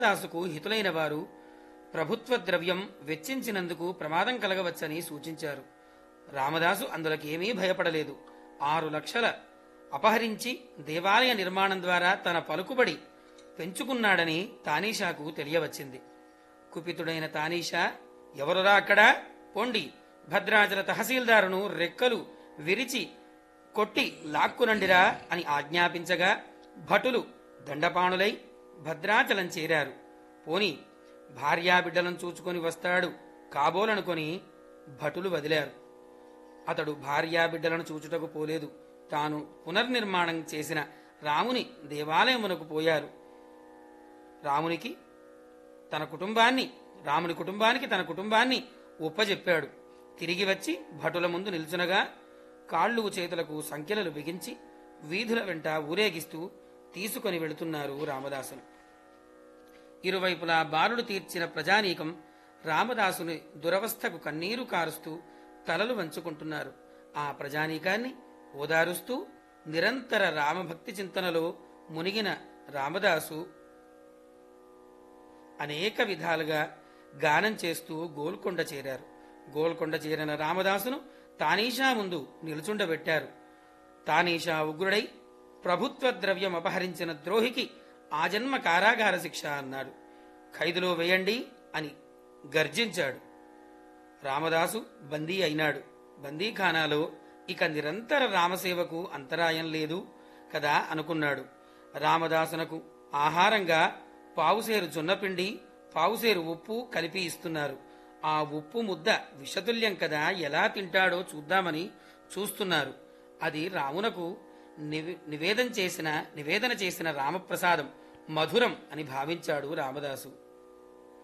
దాసుకు హితులైన వారు ప్రభుత్వ ద్రవ్యం వెచ్చించినందుకు ప్రమాదం కలగవచ్చని సూచించారు రామదాసు అందులకేమీ భయపడలేదు ఆరు లక్షల అపహరించి దేవాలయ నిర్మాణం ద్వారా తన పలుకుబడి పెంచుకున్నాడని తానీషాకు తెలియవచ్చింది కుపితుడైన తానీషా ఎవరురా అక్కడ పొండి భద్రాచల తహసీల్దారును రెక్కలు విరిచి కొట్టి లాక్కునండిరా అని ఆజ్ఞాపించగా భటులు దండపాణులై భద్రాచలం చేరారు పోని భార్యాబిడ్డలను చూచుకొని వస్తాడు కాబోలనుకొని భటులు వదిలారు అతడు భార్యాబిడ్డలను చూచుటకు పోలేదు తాను పునర్నిర్మాణం చేసిన రాముని దేవాలయమునకు పోయారు రామునికి తన కుటుంబాన్ని రాముని కుటుంబానికి తన కుటుంబాన్ని ఒప్పజెప్పాడు తిరిగి వచ్చి భటుల ముందు నిల్చునగా కాళ్ళు చేతులకు సంఖ్యలు బిగించి వీధుల వెంట ఊరేగిస్తూ తీసుకొని వెళుతున్నారు రామదాసును ఇరువైపులా బాలుడు తీర్చిన ప్రజానీకం రామదాసుని దురవస్థకు కన్నీరు కారుస్తూ తలలు వంచుకుంటున్నారు ఆ ప్రజానీకాన్ని ఓదారుస్తూ నిరంతర రామభక్తి చింతనలో మునిగిన రామదాసు అనేక విధాలుగా గానం చేస్తూ గోల్కొండ చేరారు గోల్కొండ చేరిన రామదాసును తానీషా ముందు నిలుచుండబెట్టారు తానీషా ఉగ్రుడై ప్రభుత్వ ద్రవ్యం అపహరించిన ద్రోహికి ఆజన్మ కారాగార శిక్ష అన్నాడు ఖైదులో వేయండి అని గర్జించాడు రామదాసు బందీ అయినాడు బందీఖానాలో ఇక నిరంతర రామసేవకు అంతరాయం లేదు కదా అనుకున్నాడు రామదాసునకు ఆహారంగా పావుసేరు జొన్నపిండి పావుసేరు ఉప్పు కలిపి ఇస్తున్నారు ఆ ఉప్పు ముద్ద విషతుల్యం కదా ఎలా తింటాడో చూద్దామని చూస్తున్నారు అది రామునకు నివే- నివేదన చేసిన నివేదన చేసిన రామప్రసాదం మధురం అని భావించాడు రామదాసు